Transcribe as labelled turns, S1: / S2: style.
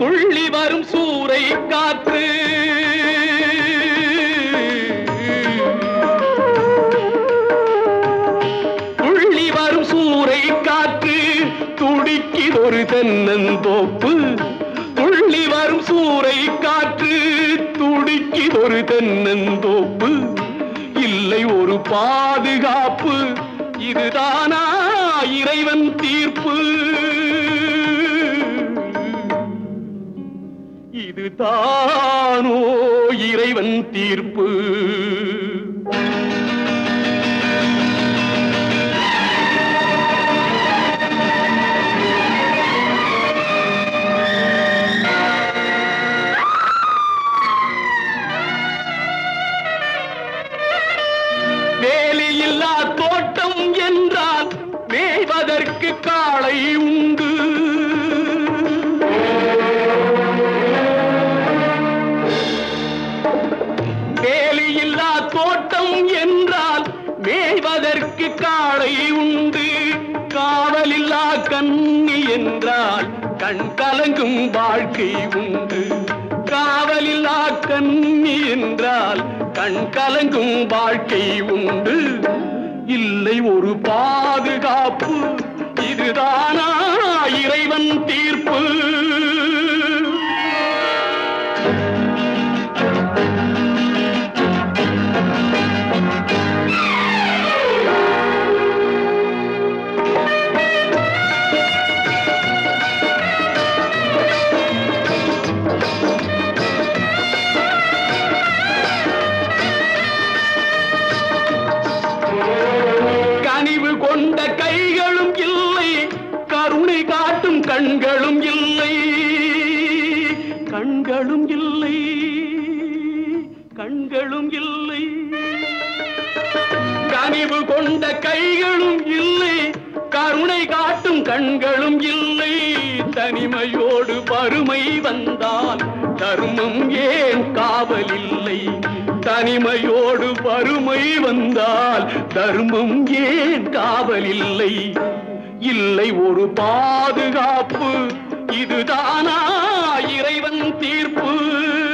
S1: துள்ளி வரும் சூறை காற்று துள்ளி வரும் சூறை காற்று துடிக்கிதொரு தென்னந்தோப்பு துள்ளி வரும் சூறை காற்று துடிக்கிதொரு தென்னந்தோப்பு இல்லை ஒரு பாதுகாப்பு இதுதானா இறைவன் தீர்ப்பு இதுதானோ இறைவன் தீர்ப்பு வேலியில்லா தோட்டம் என்றால் மேய்வதற்கு காளை உண்டு வேலியில்லா தோட்டம் என்றால் மேய்வதற்கு காளை உண்டு காவலில்லா கண்ணி என்றால் கண் கலங்கும் வாழ்க்கை உண்டு காவலில்லா கண்ணி என்றால் கண் கலங்கும் வாழ்க்கை உண்டு இல்லை ஒரு பாதுகாப்பு இதுதானா இறைவன் தீர்ப்பு கனிவு கொண்ட கைகளும் இல்லை கருணை காட்டும் கண்களும் இல்லை கண்களும் இல்லை கண்களும் இல்லை கனிவு கொண்ட கைகளும் இல்லை கருணை காட்டும் கண்களும் இல்லை தனிமையோடு வறுமை வந்தால் தர்மம் ஏன் காவல் இல்லை தனிமையோடு வறுமை வந்தால் தர்மம் ஏன் காவல் இல்லை இல்லை ஒரு பாதுகாப்பு இதுதானா இறைவன் தீர்ப்பு